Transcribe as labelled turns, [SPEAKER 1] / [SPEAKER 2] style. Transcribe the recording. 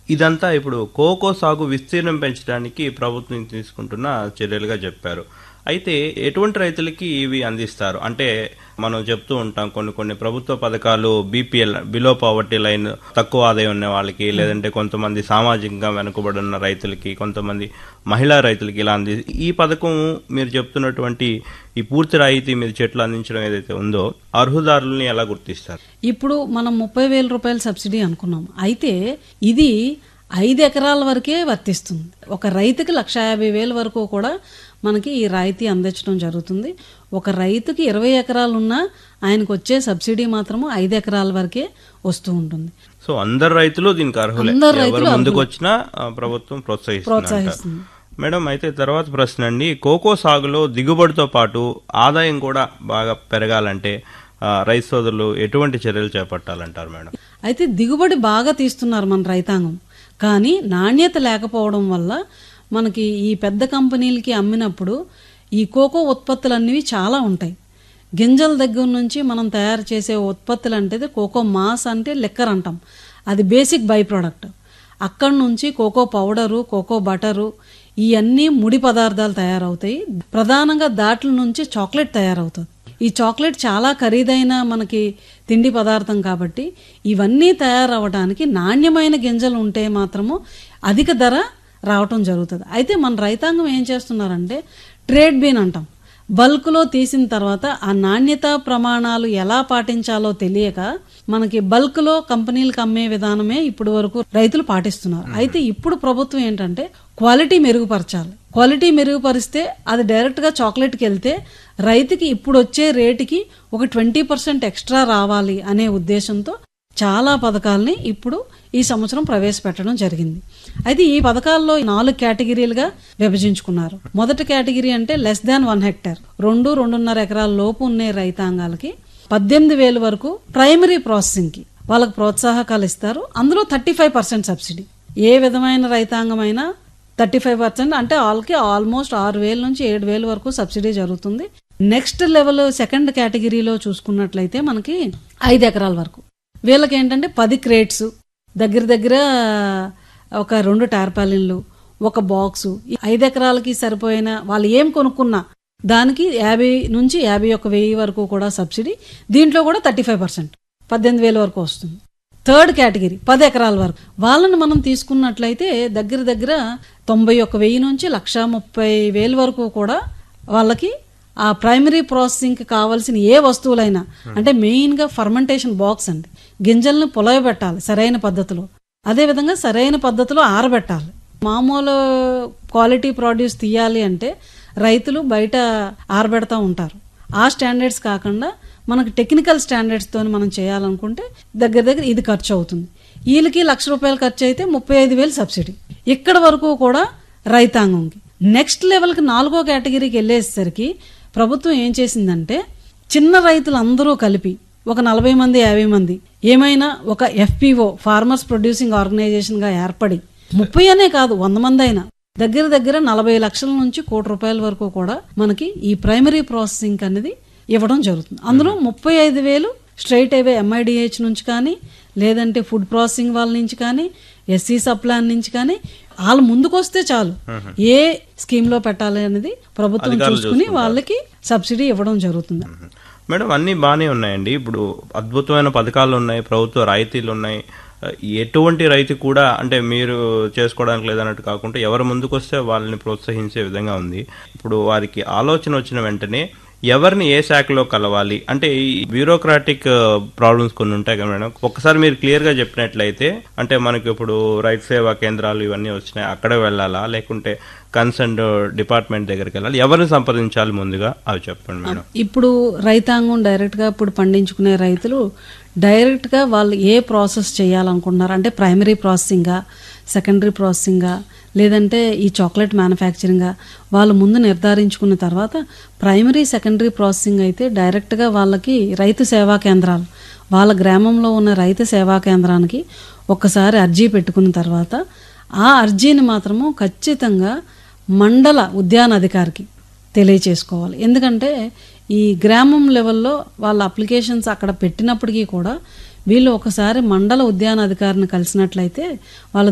[SPEAKER 1] ఇదంతా ఇప్పుడు కోకో సాగు విస్తీర్ణం పెంచడానికి ప్రభుత్వం తీసుకుంటున్న చర్యలుగా చెప్పారు అయితే ఎటువంటి రైతులకి ఇవి అందిస్తారు అంటే మనం చెప్తూ ఉంటాం కొన్ని కొన్ని ప్రభుత్వ పథకాలు బీపీఎల్ బిలో పావర్టీ లైన్ తక్కువ ఆదాయం ఉన్న వాళ్ళకి లేదంటే కొంతమంది సామాజికంగా వెనుకబడి ఉన్న రైతులకి కొంతమంది మహిళా రైతులకి ఇలా అంది ఈ పథకం మీరు చెప్తున్నటువంటి ఈ పూర్తి రాయితీ మీరు చెట్లు అందించడం ఏదైతే ఉందో అర్హుదారుల్ని ఎలా గుర్తిస్తారు
[SPEAKER 2] ఇప్పుడు మనం ముప్పై వేల రూపాయల సబ్సిడీ అనుకున్నాం అయితే ఇది ఐదు ఎకరాల వరకే వర్తిస్తుంది ఒక రైతుకి లక్ష యాభై వేల వరకు కూడా మనకి ఈ రాయితీ అందించడం జరుగుతుంది ఒక రైతుకి ఇరవై ఎకరాలు ఉన్నా ఆయనకు వచ్చే సబ్సిడీ మాత్రము ఐదు ఎకరాల వరకే వస్తూ ఉంటుంది
[SPEAKER 1] సో అందరు రైతులు దీనికి అర్హులే
[SPEAKER 2] అందరు
[SPEAKER 1] ఎవరు ముందుకు వచ్చినా ఆ, ప్రభుత్వం ప్రోత్సహిస్తుంది
[SPEAKER 2] ప్రోత్సహిస్తుంది
[SPEAKER 1] మేడం అయితే తర్వాత ప్రశ్న అండి కోకో సాగులో దిగుబడితో పాటు ఆదాయం కూడా బాగా పెరగాలంటే ఆ, రైతు సోదరులు ఎటువంటి చర్యలు చేపట్టాలంటారు మేడం
[SPEAKER 2] అయితే దిగుబడి బాగా తీస్తున్నారు మన రైతాంగం కానీ నాణ్యత లేకపోవడం వల్ల మనకి ఈ పెద్ద కంపెనీలకి అమ్మినప్పుడు ఈ కోకో ఉత్పత్తులు అనేవి చాలా ఉంటాయి గింజల దగ్గర నుంచి మనం తయారు చేసే ఉత్పత్తులు అంటే కోకో మాస్ అంటే లెక్కర్ అంటాం అది బేసిక్ బై ప్రోడక్ట్ అక్కడి నుంచి కోకో పౌడరు కోకో బటరు ఇవన్నీ ముడి పదార్థాలు తయారవుతాయి ప్రధానంగా దాట్ల నుంచి చాక్లెట్ తయారవుతుంది ఈ చాక్లెట్ చాలా ఖరీదైన మనకి తిండి పదార్థం కాబట్టి ఇవన్నీ తయారవడానికి నాణ్యమైన గింజలు ఉంటే మాత్రము అధిక ధర రావటం జరుగుతుంది అయితే మన రైతాంగం ఏం చేస్తున్నారంటే ట్రేడ్ బీన్ అంటాం బల్క్లో తీసిన తర్వాత ఆ నాణ్యత ప్రమాణాలు ఎలా పాటించాలో తెలియక మనకి బల్క్లో కంపెనీలకు అమ్మే విధానమే ఇప్పుడు వరకు రైతులు పాటిస్తున్నారు అయితే ఇప్పుడు ప్రభుత్వం ఏంటంటే క్వాలిటీ మెరుగుపరచాలి క్వాలిటీ మెరుగుపరిస్తే అది డైరెక్ట్గా చాక్లెట్కి వెళ్తే రైతుకి ఇప్పుడు వచ్చే రేటుకి ఒక ట్వంటీ పర్సెంట్ ఎక్స్ట్రా రావాలి అనే ఉద్దేశంతో చాలా పథకాలని ఇప్పుడు ఈ సంవత్సరం ప్రవేశపెట్టడం జరిగింది అయితే ఈ పథకాల్లో నాలుగు కేటగిరీలుగా విభజించుకున్నారు మొదటి కేటగిరీ అంటే లెస్ దాన్ వన్ హెక్టర్ రెండు రెండున్నర ఎకరాల లోపు ఉండే రైతాంగాలకి పద్దెనిమిది వేలు వరకు ప్రైమరీ ప్రాసెసింగ్కి వాళ్ళకి ప్రోత్సాహకాలు ఇస్తారు అందులో థర్టీ ఫైవ్ పర్సెంట్ సబ్సిడీ ఏ విధమైన రైతాంగమైనా థర్టీ ఫైవ్ పర్సెంట్ అంటే వాళ్ళకి ఆల్మోస్ట్ ఆరు వేల నుంచి ఏడు వేల వరకు సబ్సిడీ జరుగుతుంది నెక్స్ట్ లెవెల్ సెకండ్ కేటగిరీలో చూసుకున్నట్లయితే మనకి ఐదు ఎకరాల వరకు వీళ్ళకి ఏంటంటే పది క్రేట్స్ దగ్గర దగ్గర ఒక రెండు టార్పాలిన్లు ఒక బాక్సు ఈ ఐదు ఎకరాలకి సరిపోయిన వాళ్ళు ఏం కొనుక్కున్నా దానికి యాభై నుంచి యాభై ఒక్క వెయ్యి వరకు కూడా సబ్సిడీ దీంట్లో కూడా థర్టీ ఫైవ్ పర్సెంట్ పద్దెనిమిది వేల వరకు వస్తుంది థర్డ్ కేటగిరీ పది ఎకరాల వరకు వాళ్ళని మనం తీసుకున్నట్లయితే దగ్గర దగ్గర తొంభై ఒక్క వెయ్యి నుంచి లక్ష ముప్పై వేలు వరకు కూడా వాళ్ళకి ఆ ప్రైమరీ ప్రాసెసింగ్కి కావాల్సిన ఏ వస్తువులైనా అంటే మెయిన్గా ఫర్మెంటేషన్ బాక్స్ అండి గింజల్ని పొలవబెట్టాలి సరైన పద్ధతిలో అదేవిధంగా సరైన పద్ధతిలో ఆరబెట్టాలి మామూలు క్వాలిటీ ప్రొడ్యూస్ తీయాలి అంటే రైతులు బయట ఆరబెడతా ఉంటారు ఆ స్టాండర్డ్స్ కాకుండా మనకు టెక్నికల్ స్టాండర్డ్స్తో మనం చేయాలనుకుంటే దగ్గర దగ్గర ఇది ఖర్చు అవుతుంది వీళ్ళకి లక్ష రూపాయలు ఖర్చు అయితే ముప్పై ఐదు వేలు సబ్సిడీ ఇక్కడ వరకు కూడా రైతాంగంకి నెక్స్ట్ లెవెల్కి నాలుగో కేటగిరీకి వెళ్ళేసరికి ప్రభుత్వం ఏం చేసిందంటే చిన్న రైతులు అందరూ కలిపి ఒక నలభై మంది యాభై మంది ఏమైనా ఒక ఎఫ్పిఓ ఫార్మర్స్ ప్రొడ్యూసింగ్ ఆర్గనైజేషన్ గా ఏర్పడి ముప్పై అనే కాదు వంద మంది అయినా దగ్గర దగ్గర నలభై లక్షల నుంచి కోటి రూపాయల వరకు కూడా మనకి ఈ ప్రైమరీ ప్రాసెసింగ్ అనేది ఇవ్వడం జరుగుతుంది అందులో ముప్పై ఐదు వేలు స్ట్రైట్ అవే ఎంఐడిహెచ్ నుంచి కానీ లేదంటే ఫుడ్ ప్రాసెసింగ్ వాళ్ళ నుంచి కానీ ఎస్సీ సప్లాన్ నుంచి కానీ వాళ్ళు ముందుకు వస్తే చాలు ఏ స్కీమ్ లో పెట్టాలి అనేది ప్రభుత్వం చూసుకుని వాళ్ళకి సబ్సిడీ ఇవ్వడం జరుగుతుంది
[SPEAKER 1] మేడం అన్నీ బాగానే ఉన్నాయండి ఇప్పుడు అద్భుతమైన పథకాలు ఉన్నాయి ప్రభుత్వ రాయితీలు ఉన్నాయి ఎటువంటి రైతు కూడా అంటే మీరు చేసుకోవడానికి లేదన్నట్టు కాకుండా ఎవరు ముందుకు వస్తే వాళ్ళని ప్రోత్సహించే విధంగా ఉంది ఇప్పుడు వారికి ఆలోచన వచ్చిన వెంటనే ఎవరిని ఏ శాఖలో కలవాలి అంటే ఈ బ్యూరోక్రాటిక్ ప్రాబ్లమ్స్ కొన్ని ఉంటాయి కదా మేడం ఒకసారి మీరు క్లియర్ గా చెప్పినట్లయితే అంటే మనకి ఇప్పుడు రైతు సేవా కేంద్రాలు ఇవన్నీ వచ్చినాయి అక్కడే వెళ్ళాలా లేకుంటే కన్సర్న్ డిపార్ట్మెంట్ దగ్గరికి వెళ్ళాలి ఎవరిని సంప్రదించాలి ముందుగా అవి చెప్పండి మేడం
[SPEAKER 2] ఇప్పుడు రైతాంగం డైరెక్ట్ గా ఇప్పుడు పండించుకునే రైతులు డైరెక్ట్ గా వాళ్ళు ఏ ప్రాసెస్ చేయాలనుకుంటున్నారు అంటే ప్రైమరీ ప్రాసెసింగా సెకండరీ ప్రాసెసింగా లేదంటే ఈ చాక్లెట్ మ్యానుఫ్యాక్చరింగ్ వాళ్ళు ముందు నిర్ధారించుకున్న తర్వాత ప్రైమరీ సెకండరీ ప్రాసెసింగ్ అయితే డైరెక్ట్గా వాళ్ళకి రైతు సేవా కేంద్రాలు వాళ్ళ గ్రామంలో ఉన్న రైతు సేవా కేంద్రానికి ఒక్కసారి అర్జీ పెట్టుకున్న తర్వాత ఆ అర్జీని మాత్రము ఖచ్చితంగా మండల ఉద్యాన అధికారికి తెలియచేసుకోవాలి ఎందుకంటే ఈ గ్రామం లెవెల్లో వాళ్ళ అప్లికేషన్స్ అక్కడ పెట్టినప్పటికీ కూడా వీళ్ళు ఒకసారి మండల ఉద్యాన అధికారిని కలిసినట్లయితే వాళ్ళ